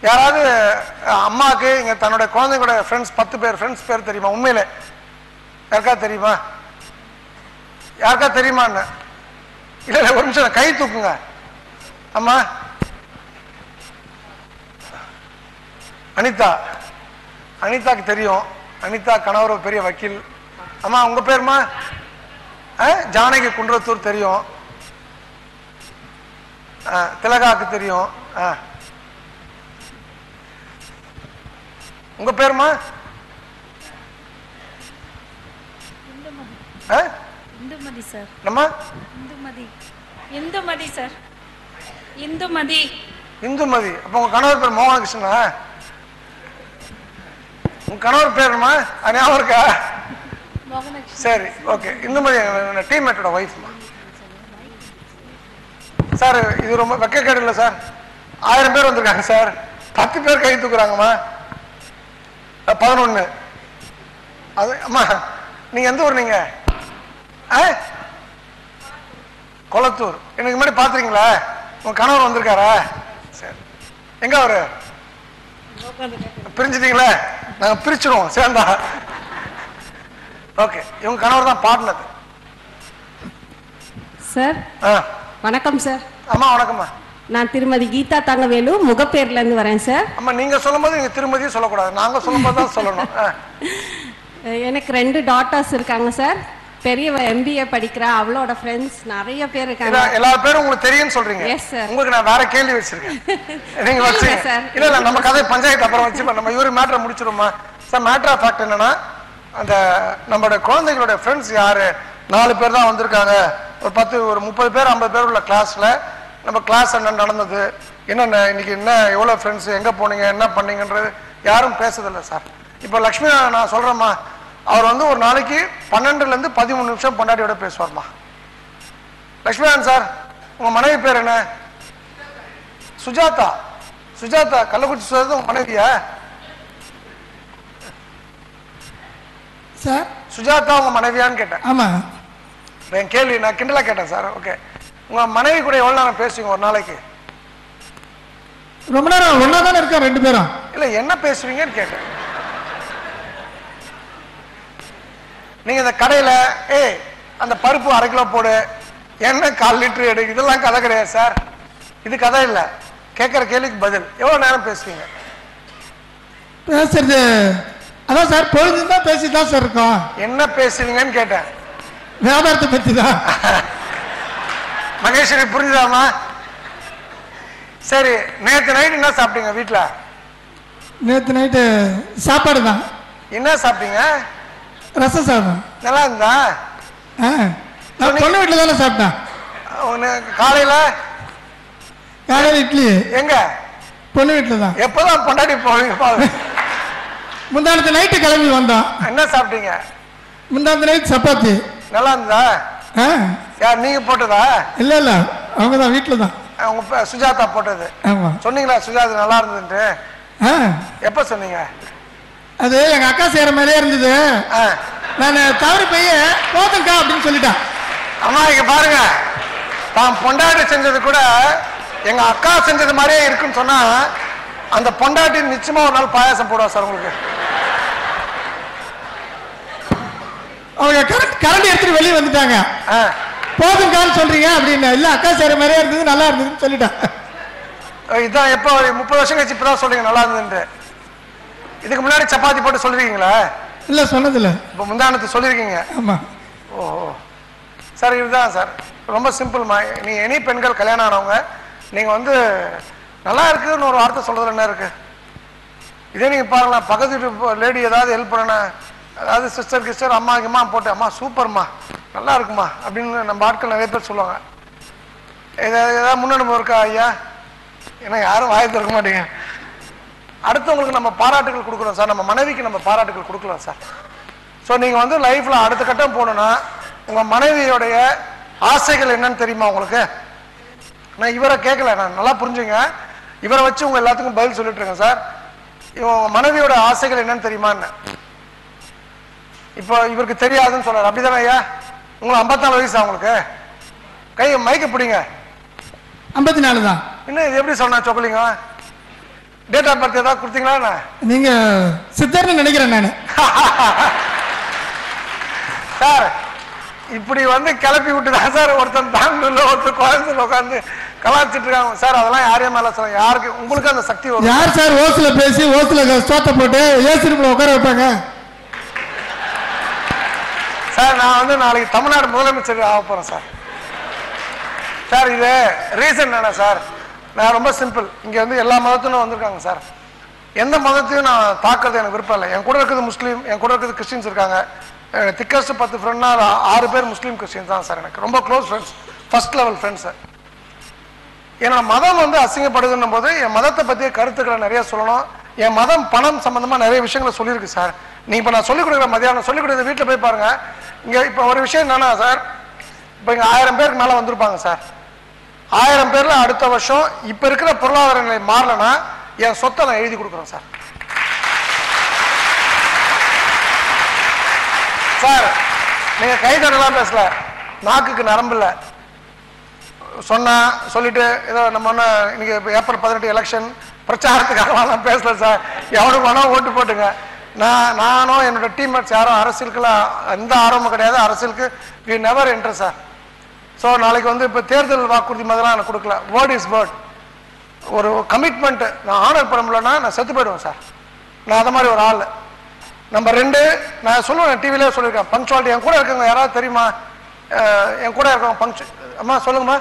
யாராவது அஹ், அம்மாவுக்கு இங்க தன்னோட குழந்தைங்களோட ஃப்ரெண்ட்ஸ் பத்து பேர் ஃப்ரெண்ட்ஸ் பேர் தெரியுமா உண்மையிலே யாருக்கா தெரியுமா யாருக்கா தெரியுமான்னு இல்ல இல்ல ஒரு நிமிஷம் கை தூக்குங்க அம்மா அனிதா அனிதாக்கு தெரியும் அனிதா கணவர் ஒரு பெரிய வக்கீல் அம்மா உங்க பேருமா ஆ, ஜானகி குன்றத்தூர் தெரியும் ஆ, திலகாக்கு தெரியும் ஆ. உங்க பேருமா ஆ? இந்துமதி சார் நம்ம இந்துமதி இந்துமதி சார் இந்துமதி இந்துமதி அப்ப உங்க கணவர் பேர் மோகனகிருஷ்ணனா உங்க கணவர் பேருமா அது ஞாபகம் இருக்கா மோகனகிருஷ்ணன் சரி ஓகே இந்துமதி டீம்மேட்டோட ஒய்ஃப்மா சார் இது ரொம்ப வெக்கக்கேடு இல்லை சார் ஆயிரம் பேர் வந்திருக்காங்க சார் பத்து பேர் கை தூக்குறாங்கம்மா பதினொன்று அது அம்மா நீங்க எந்த ஊர் நீங்க ஆ கொளத்தூர் எனக்கு முன்னாடி பார்த்துருக்கீங்களா உங்க கணவர் வந்திருக்காரா சரி எங்க அவரு பிரிஞ்சுட்டீங்களா நாங்க பிரிச்சிருவோம் சேர்ந்தா ஓகே இவங்க கணவர் தான் பாடினது சார் ஆ வணக்கம் சார் அம்மா வணக்கம்மா நான் திருமதி கீதா தங்கவேலு முகப்பேர்ல இருந்து வரேன் சார் அம்மா நீங்க சொல்லும்போது நீங்க திருமதியும் சொல்லக்கூடாது நாங்க சொல்லும்போது தான் சொல்லணும் ஆ. அஹ் எனக்கு ரெண்டு டாட்டர்ஸ் இருக்காங்க சார் பெரியவ எம்பிஏ படிக்கிறா அவளோட ஃப்ரெண்ட்ஸ் நிறைய பேர் இருக்காங்க இல்ல, எல்லா பேரும் உங்களுக்கு தெரியும்னு சொல்றீங்க Yes, sir. உங்களுக்கு நான் வேற கேள்வி வச்சிருக்கேன் நீங்க இல்ல, வச்சு sir. இல்ல இல்ல நம்ம கதை பஞ்சாயத்து அப்புறம் வச்சு நம்ம இவரு மேட்டரை முடிச்சிருமா சார் மேட்டர் ஆஃப் ஃபேக்ட் என்னன்னா அந்த நம்மளோட குழந்தைகளோட ஃப்ரெண்ட்ஸ் யாரு நாலு பேர் தான் வந்திருக்காங்க ஒரு பத்து ஒரு முப்பது பேர் ஐம்பது பேர் உள்ள கிளாஸ்ல நம்ம கிளாஸ் என்ன நடந்தது என்னென்ன இன்னைக்கு என்ன எவ்வளவு ஃப்ரெண்ட்ஸ் எங்க போனீங்க என்ன பண்ணீங்கன்றது யாரும் பேசுறதில்ல சார் இப்போ லக்ஷ்மி நான் சொல்றேம்மா அவர் வந்து ஒரு நாளைக்கு பன்னெண்டுல இருந்து பதிமூணு நிமிஷம் பொண்டாட்டியோட பேசுவார்மா லக்ஷ்மிநாதன் சார் உங்க மனைவி பேர் என்ன சுஜாதா சுஜாதா கள்ளக்குறிச்சி சுஜாதா உங்க மனைவியா சார் சுஜாதா உங்க மனைவியான்னு கேட்டேன் ஆமாம் என் கேள்வி நான் கிண்டலா கேட்டேன் சார் ஓகே உங்க மனைவி கூட எவ்வளவு நேரம் பேசுவீங்க ஒரு நாளைக்கு ரொம்ப நேரம் ஒன்றா தானே இருக்கோம் ரெண்டு பேரும் இல்ல என்ன பேசுவீங்கன்னு கேட்டேன் நீங்க இந்த கடையில ஏய் அந்த பருப்பு அரை கிலோ போடு எண்ணெய் கால் லிட்டர் எடு இதெல்லாம் கதை கிடையாது சார் இது கதை இல்ல கேட்கிற கேள்விக்கு பதில் எவ்வளவு நேரம் பேசுவீங்க பேசுறது அதான் சார் பொழுது தான் பேசி தான் சார் இருக்கோம் என்ன பேசுவீங்கன்னு கேட்டேன் வியாபாரத்தை பற்றி தான் மகேஸ்வரி புரிஞ்சுதாமா சரி நேத்து நைட் என்ன சாப்பிட்டீங்க வீட்ல நேற்று நைட்டு சாப்பாடு தான் என்ன சாப்பிட்டீங்க ரசம் சாதம் நல்லா இருந்தா ஆ நான் பொண்ணு வீட்டில் தானே சாப்பிட்டேன் உனக்கு காலையில காலையில் இட்லி எங்க பொண்ணு வீட்டில் தான் எப்பதான் பொண்டாட்டி போவீங்க பாரு. முந்தானத்து நைட்டு கிளம்பி வந்தோம் என்ன சாப்பிட்டீங்க முந்தானத்து நைட் சப்பாத்தி நல்லா இருந்தா ஆ யார் நீங்க போட்டதா இல்லை இல்லை அவங்க தான் வீட்டில் தான் உங்க ப- சுஜாதா போட்டது ஆமாம் சொன்னீங்களா சுஜாதா நல்லா இருந்ததுன்ட்டு ஆ எப்ப சொன்னீங்க அது எங்கள் அக்கா செய்கிற மாதிரியே இருந்தது ஆ. நான் தவறு போய் போதும்க்கா அப்படின்னு சொல்லிட்டேன் அம்மா இங்க பாருங்க தான் பொண்டாட்டி செஞ்சது கூட எங்க அக்கா செஞ்சது மாதிரியே இருக்குன்னு சொன்னா அந்த பொண்டாட்டி நிச்சயமா ஒரு நாள் பாயாசம் போடுவா சார் உங்களுக்கு அவங்க கரண்ட் கரண்ட் எடுத்துட்டு வெளியே வந்துட்டாங்க ஆ. போதும்க்கான்னு சொல்றீங்க அப்படின்னு இல்ல அக்கா செய்யற மாதிரியே இருந்தது நல்லா இருந்ததுன்னு சொல்லிட்டேன் இதான் எப்போ முப்பது வருஷம் கழிச்சு இப்பதான் சொல்றீங்க நல்லா இருந்ததுன்ட்டு இதுக்கு முன்னாடி சப்பாத்தி போட்டு சொல்லிருக்கீங்களா இல்ல சொன்னதில்ல இப்போ முந்தானத்து சொல்லியிருக்கீங்க ஆமா ஓஹோ சார் இதுதான் சார் ரொம்ப சிம்பிள்மா நீ எனி பெண்கள் கல்யாணம் ஆனவங்க நீங்கள் வந்து நல்லா இருக்குன்னு ஒரு வார்த்தை சொல்றதுல என்ன இருக்கு இதே நீங்கள் பாருங்களேன் பக்கத்து வீட்டு லேடி ஏதாவது ஹெல்ப் பண்ணனா அதாவது சிஸ்டர் கிஸ்டர் அம்மா கிம்மா போட்டு அம்மா சூப்பர்மா நல்லா இருக்குமா அப்படின்னு நம்ம ஆட்கள் நிறைய பேர் சொல்லுவாங்க ஏதாவது ஏதாவது முன்னனுபவம் இருக்கா ஐயா ஏன்னா யாரும் வாய் திறக்க மாட்டீங்க அடுத்தவங்களுக்கு நம்ம பாராட்டுகள் கொடுக்குறோம் சார் நம்ம மனைவிக்கு நம்ம பாராட்டுகள் கொடுக்கலாம் சார் ஸோ நீங்கள் வந்து லைஃப்பில் அடுத்த கட்டம் போகணுன்னா உங்கள் மனைவியோடைய ஆசைகள் என்னன்னு தெரியுமா உங்களுக்கு நான் இவரை கேட்கல நான் நல்லா புரிஞ்சுங்க இவரை வச்சு உங்க எல்லாத்துக்கும் பதில் சொல்லிட்டு இருக்கேன் சார் இவன் உங்க மனைவியோட ஆசைகள் என்னன்னு தெரியுமான்னு இப்போ இவருக்கு தெரியாதுன்னு சொல்றாரு அப்படிதானே ஐயா உங்களுக்கு ஐம்பத்தாலு வயசு உங்களுக்கு கை மைக்க பிடிங்க ஐம்பத்தி நாலு தான் இன்னும் இது எப்படி சொன்னா சொக்கலிங்க டேட் ஆஃப் பர்த் ஏதாவது கொடுத்தீங்களா என்ன? நீங்க சித்தர்னு நினைக்கிறேன் நான் சார் இப்படி வந்து கிளப்பி விட்டு தான் சார் ஒருத்தன் பெங்களூர்ல ஒருத்தர் கோயம்புத்தூர்ல உட்காந்து கலாச்சிட்டு இருக்காங்க சார் அதெல்லாம் யாரையும் மேல சொல்ல யாருக்கு உங்களுக்கு அந்த சக்தி வரும் யார் சார் ஓசுல பேசி ஓசுல சோத்த போட்டு ஏசிருப்புல உட்கார வைப்பாங்க சார் நான் வந்து நாளைக்கு தமிழ்நாடு முதலமைச்சர் ஆக போறேன் சார் சார் இது ரீசன் என்ன சார் நான் ரொம்ப சிம்பிள் இங்க வந்து எல்லா மதத்திலும் வந்திருக்காங்க சார் எந்த மதத்தையும் நான் தாக்குறது எனக்கு விருப்பம் இல்லை என் கூட இருக்கிறது முஸ்லீம் என் கூட இருக்கிறது கிறிஸ்டின்ஸ் இருக்காங்க திக்கஸ்ட் பத்து ஃப்ரெண்ட்னா ஆறு பேர் முஸ்லீம் கிறிஸ்டின்ஸ் தான் சார் எனக்கு ரொம்ப close friends first level friends என்னோட மதம் வந்து அசிங்கப்படுதுன்னும் போது என் மதத்தை பற்றிய கருத்துக்களை நிறைய சொல்லணும் என் மதம் பணம் சம்பந்தமா நிறைய விஷயங்களை சொல்லியிருக்கு சார் நீ இப்போ நான் சொல்லிக் கொடுக்குற மதியானம் சொல்லிக் கொடுக்குற வீட்டில் போய் பாருங்க இங்க இப்போ ஒரு விஷயம் என்னன்னா சார் இப்போ இங்க ஆயிரம் பேருக்கு மேலே வந்திருப்பாங்க சார் ஆயிரம் பேர்ல அடுத்த வருஷம் இப்போ இருக்கிற பொருளாதார நிலை மாறலைன்னா என் சொத்தை நான் எழுதி கொடுக்குறேன் சார் சார் நீங்க கைதடலாம் பேசல நாக்குக்கு நரம்பு இல்லை சொன்னா சொல்லிட்டு ஏதோ நம்ம ஒன்று இன்னைக்கு இப்ப ஏப்ரல் பதினெட்டு எலெக்ஷன் பிரச்சாரத்துக்காக நான் பேசல சார் எவனுக்கு வேணா ஓட்டு போட்டுங்க நான் நானும் என்னோட டீம்மேட்ஸ் யாரும் அரசியலுக்குலாம் எந்த ஆர்வமும் கிடையாது அரசியலுக்கு we never enter sir so நாளைக்கு வந்து இப்போ தேர்தல் வாக்குறுதி மாதிரிலாம் எனக்கு கொடுக்கல வேர்ட் இஸ் வேர்ட் ஒரு கமிட்மெண்ட் நான் ஆனர் பண்ண முடியலன்னா நான் செத்து போயிடுவேன் சார் நான் அந்த மாதிரி ஒரு ஆள் நம்பர் ரெண்டு நான் சொல்லுவேன் டிவிலே சொல்லியிருக்கேன் பங்க்சுவாலிட்டி என் கூட இருக்கவங்க யாராவது தெரியுமா அஹ் என் கூட இருக்கவங்க பங்க்சு அம்மா சொல்லுங்கம்மா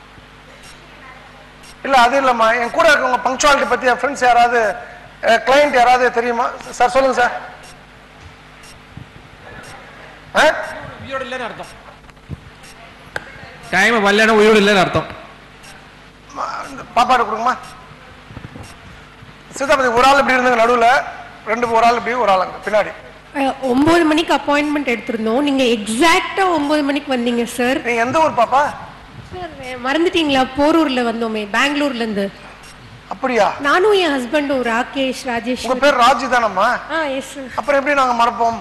இல்ல அது இல்லம்மா என் கூட இருக்கவங்க பங்க்சுவாலிட்டி பத்தி என் ஃப்ரெண்ட்ஸ் யாராவது கிளைண்ட் யாராவது தெரியுமா சார் சொல்லுங்க சார் ஆ? உயிரோடு இல்லைன்னு அர்த்தம் டைம் வரலன்னா உயிரோடு இல்லைன்னு அர்த்தம் ம- இந்த பாப்பாட்ட கொடுங்கம்மா சீதாபதி ஒரு ஆள் இப்படி இருந்தங்க நடுவுல ரெண்டு ஒரு ஆள் இப்படி ஒரு ஆள் அங்க பின்னாடி அஹ், ஒன்பது மணிக்கு அப்பாயின்மெண்ட் எடுத்திருந்தோம் நீங்க எக்ஸாக்டா ஒன்பது மணிக்கு வந்தீங்க சார் நீங்க எந்த ஊர் பாப்பா சார் மறந்துட்டீங்களா போரூர்ல வந்தோமே பெங்களூர்ல இருந்து அப்படியா நானும் என் ஹஸ்பண்டும் ராகேஷ் ராஜேஷ் உங்க பேர் ராஜி தானம்மா ஆ எஸ் சார் அப்புறம் எப்படி நாங்க மறப்போம்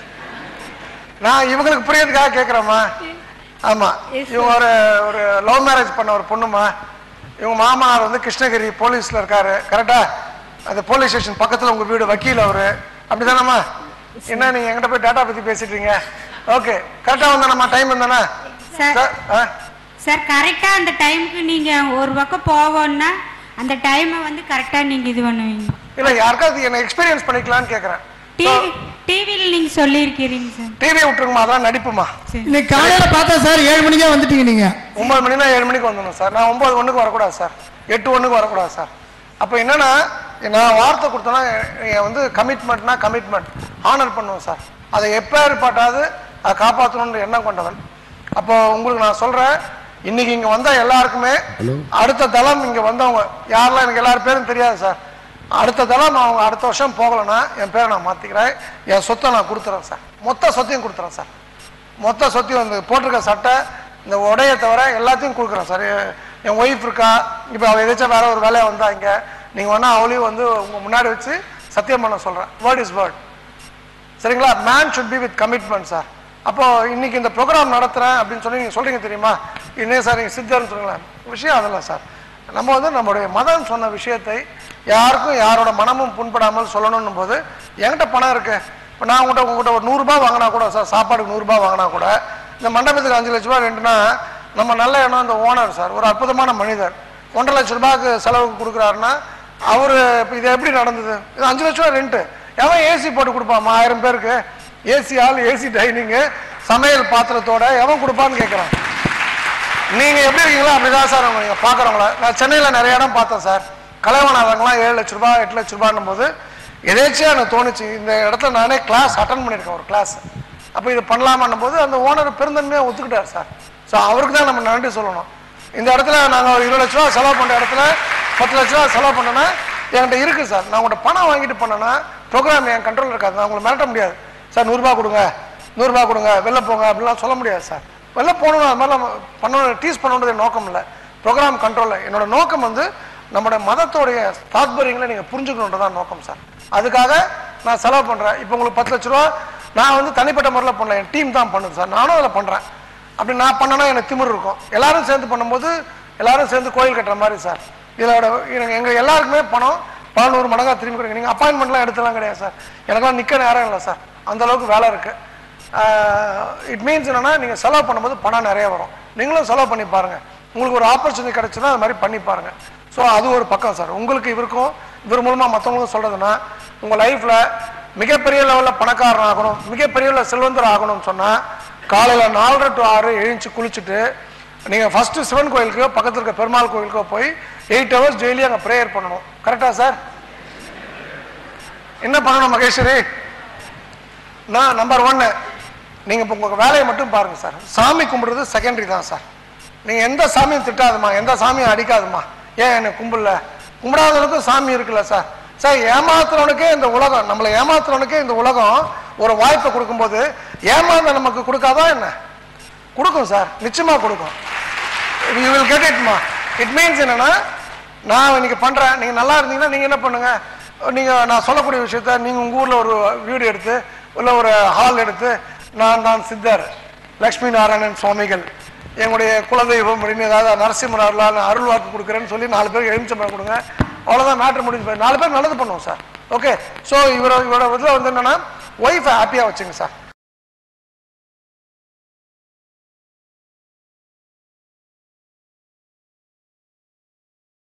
நான் இவங்களுக்கு புரியறதுக்காக கேக்குறேம்மா ஆமா Yes, sir. இவங்க ஒரு ஒரு லவ் மேரேஜ் பண்ண ஒரு பொண்ணுமா இவங்க மாமனார் வந்து கிருஷ்ணகிரி போலீஸ்ல இருக்காரு கரெக்டா அந்த போலீஸ் ஸ்டேஷன் பக்கத்துல உங்க வீடு வக்கீல் அவரு அப்படிதானம்மா என்ன நீங்க என்கிட்ட போய் டேட்டா பத்தி பேசிட்டு இருக்கீங்க ஓகே கரெக்டா வந்தானம்மா டைம் வந்தானே சார். சார் ஆ? சார் கரெக்டாக அந்த டைமுக்கு நீங்கள் ஒரு பக்கம் போவோன்னா அந்த டைமை வந்து கரெக்டாக நீங்கள் இது பண்ணுவீங்க இல்ல யாருக்காவது என்ன எக்ஸ்பீரியன்ஸ் பண்ணிக்கலாம்னு கேக்குறேன் டிவி டிவியில் நீங்கள் சொல்லியிருக்கிறீங்க சார் டிவியை விட்டுருங்கம்மா அதெல்லாம் நடிப்புமா சரி இன்னைக்கு காலையில பார்த்தா சார் ஏழு மணிக்கே வந்துட்டீங்க நீங்க ஒன்பது மணினா ஏழு மணிக்கு வந்துடணும் சார் நான் ஒன்பது ஒண்ணுக்கு வரக்கூடாது சார் எட்டு ஒண்ணுக்கு வரக்கூடாது சார் அப்போ என்னன்னா நான் வார்த்தை கொடுத்தேன்னா என் வந்து கமிட்மெண்ட்னா கமிட்மெண்ட் ஆனர் பண்ணுவேன் சார் அதை எப்பேற்பட்டாது அதை காப்பாற்றணுன்ற எண்ணம் கொண்டவன் அப்போ உங்களுக்கு நான் சொல்றேன் இன்னைக்கு இங்க வந்த எல்லாருக்குமே அடுத்த தளம் இங்க வந்தவங்க யாரெல்லாம் எனக்கு எல்லாரும் பேரும் தெரியாது சார் அடுத்த தளம் அவங்க அடுத்த வருஷம் போகலைன்னா என் பேரை நான் மாத்திக்கிறேன் என் சொத்தை நான் கொடுத்துறேன் சார் மொத்த சொத்தையும் கொடுத்துறேன் சார் மொத்த சொத்தையும் வந்து போட்டிருக்க சட்டை இந்த உடைய தவிர எல்லாத்தையும் கொடுக்குறேன் சார் எ- என் ஒய்ஃப் இருக்கா இப்போ அவள் எதாச்சும் வேற ஒரு வேலையை வந்தா இங்க நீங்கள் வேணா அவளையும் வந்து உங்கள் முன்னாடி வச்சு சத்தியம் பண்ண சொல்கிறேன் வேர்ட் இஸ் வேர்ட் சரிங்களா man should be with commitment sir அப்போ இன்னைக்கு இந்த ப்ரோக்ராம் நடத்துறேன் அப்படின்னு சொல்லி நீங்கள் சொல்றீங்க தெரியுமா இன்னே சார் நீங்கள் சித்தர்னு சொல்லுங்களேன் விஷயம் அதெல்லாம் சார் நம்ம வந்து நம்மளுடைய மதம் சொன்ன விஷயத்தை யாருக்கும் யாரோட மனமும் புண்படாமல் சொல்லணும்னும் போது என்கிட்ட பணம் இருக்கு இப்போ நான் உங்கள்கிட்ட உங்கள்கிட்ட ஒரு நூறுரூபா வாங்கினா கூட சார் சாப்பாடுக்கு நூறுரூபா வாங்கினா கூட இந்த மண்டபத்துக்கு அஞ்சு லட்ச ரூபா ரெண்டுனா நம்ம நல்ல எண்ணம் இந்த ஓனர் சார் ஒரு அற்புதமான மனிதர் ஒன்றரை லட்ச ரூபாய்க்கு செலவுக்கு கொடுக்குறாருன்னா அவர் இப்போ இது எப்படி நடந்தது இது அஞ்சு லட்ச ரூபா ரெண்ட்டு எவன் ஏசி போட்டு கொடுப்பாமா ஆயிரம் பேருக்கு ஏசி ஆள் ஏசி டைனிங்கு சமையல் பாத்திரத்தோட எவன் கொடுப்பான்னு கேட்குறான் நீங்க எப்படி இருக்கீங்களோ அப்படிதான் சார் அவங்க நீங்க பாக்குறவங்கள நான் சென்னையில நிறைய இடம் பார்த்தேன் சார் கலைவாணர்லாம் ஏழு லட்ச ரூபாய் எட்டு லட்ச ரூபான்னும் போது எதேச்சியா எனக்கு தோணுச்சு இந்த இடத்துல நானே கிளாஸ் அட்டன் பண்ணியிருக்கேன் ஒரு கிளாஸ் அப்போ இது பண்ணலாமான்னும் போது அந்த ஓனர் பெருந்தன்மையாக ஒத்துக்கிட்டார் சார் ஸோ அவருக்கு தான் நம்ம நன்றி சொல்லணும் இந்த இடத்துல நாங்கள் ஒரு இருபது லட்ச ரூபா செலவு பண்ணுற இடத்துல பத்து லட்ச ரூபா செலவு பண்ணோன்னா என்கிட்ட இருக்கு சார் நான் உங்கள்கிட்ட பணம் வாங்கிட்டு பண்ணேன்னா ப்ரோக்ராம் என் கண்ட்ரோல் இருக்காது நான் உங்களை மிரட்ட முடியாது சார் நூறுரூபா கொடுங்க நூறுரூபா கொடுங்க வெளில போங்க அப்படிலாம் சொல்ல முடியாது சார் வெளில போகணும் அது மாதிரிலாம் பண்ணணும் டீஸ் பண்ணணுன்றது என் நோக்கம் இல்லை ப்ரோக்ராம் கண்ட்ரோலில் என்னோட நோக்கம் வந்து நம்முடைய மதத்தோடைய தாத்பரியங்களை நீங்கள் புரிஞ்சுக்கணுன்றதான் நோக்கம் சார் அதுக்காக நான் செலவு பண்ணுறேன் இப்போ உங்களுக்கு பத்து லட்ச ரூபா நான் வந்து தனிப்பட்ட முறையில் பண்ணல என் டீம் தான் பண்ணுது சார் நானும் அதில் பண்ணுறேன் அப்படி நான் பண்ணனா எனக்கு திமிரு இருக்கும் எல்லாரும் சேர்ந்து பண்ணும்போது எல்லாரும் சேர்ந்து கோயில் கட்டுற மாதிரி சார் இதோட எனக்கு எங்க எல்லாருக்குமே பணம் பல நூறு மடங்கா திரும்பி கொடுங்க நீங்கள் அப்பாயின்மெண்ட்லாம் எடுத்துலாம் கிடையாது சார் எனக்கெல்லாம் நிற்க நேரம் இல்லை சார் அந்த அளவுக்கு வேலை இருக்கு இட் மீன்ஸ் என்னன்னா நீங்கள் செலவு பண்ணும்போது பணம் நிறைய வரும் நீங்களும் செலவு பண்ணி பாருங்க உங்களுக்கு ஒரு ஆப்பர்ச்சுனிட்டி கிடைச்சுன்னா அது மாதிரி பண்ணி பாருங்க ஸோ அது ஒரு பக்கம் சார் உங்களுக்கு இவருக்கும் இவர் மூலமா மற்றவங்களுக்கும் சொல்றதுன்னா உங்க லைஃப்ல மிகப்பெரிய லெவலில் பணக்காரன் ஆகணும் மிகப்பெரிய லெவலில் செல்வந்தர் ஆகணும்னு சொன்னா காலையில நாலரை டு ஆறு எழுந்துச்சு குளிச்சுட்டு நீங்க ஃபர்ஸ்ட் சிவன் கோயிலுக்கோ பக்கத்துல இருக்க பெருமாள் கோயிலுக்கோ போய் எயிட் ஹவர்ஸ் டெய்லி அங்கே ப்ரேயர் பண்ணணும் கரெக்டா சார் என்ன பண்ணணும் மகேஸ்வரி நான் நம்பர் ஒன்னு நீங்க இப்போ உங்க வேலையை மட்டும் பாருங்க சார் சாமி கும்பிடுறது செகண்டரி தான் சார் நீங்க எந்த சாமியும் திட்டாதுமா எந்த சாமியும் அடிக்காதுமா ஏன் என்ன கும்பிடல கும்பிடாதவனுக்கும் சாமி இருக்குல்ல சார் சார் ஏமாத்துறவனுக்கே இந்த உலகம் நம்மளை ஏமாத்துறவனுக்கே இந்த உலகம் ஒரு வாய்ப்பை கொடுக்கும்போது ஏமாந்த நமக்கு கொடுக்காதா என்ன கொடுக்கும் சார் நிச்சயமா கொடுக்கும் யூ வில் கெட் இட்மா இட் மீன்ஸ் என்னன்னா நான் இன்னைக்கு பண்றேன் நீங்க நல்லா இருந்தீங்கன்னா நீங்க என்ன பண்ணுங்க நீங்க நான் சொல்லக்கூடிய விஷயத்த நீங்க உங்க ஊர்ல ஒரு வீடு எடுத்து இல்ல ஒரு ஹால் எடுத்து நான் தான் சித்தர் லக்ஷ்மி நாராயணன் சுவாமிகள் எங்களுடைய குலதெய்வம் அப்படின்னு ஏதாவது நரசிம்மர் அருளால் அருள் வாக்கு கொடுக்குறேன்னு சொல்லி நாலு பேருக்கு எலுமிச்சம்பழம் கொடுங்க அவ்வளோதான் மேட்ரு முடிஞ்சு போய் நாலு பேர் நல்லது பண்ணுவோம் சார் ஓகே ஸோ இவரோட இவரோட இதில் வந்து என்னன்னா ஒய்ஃபை ஹாப்பியாக வச்சுங்க சார்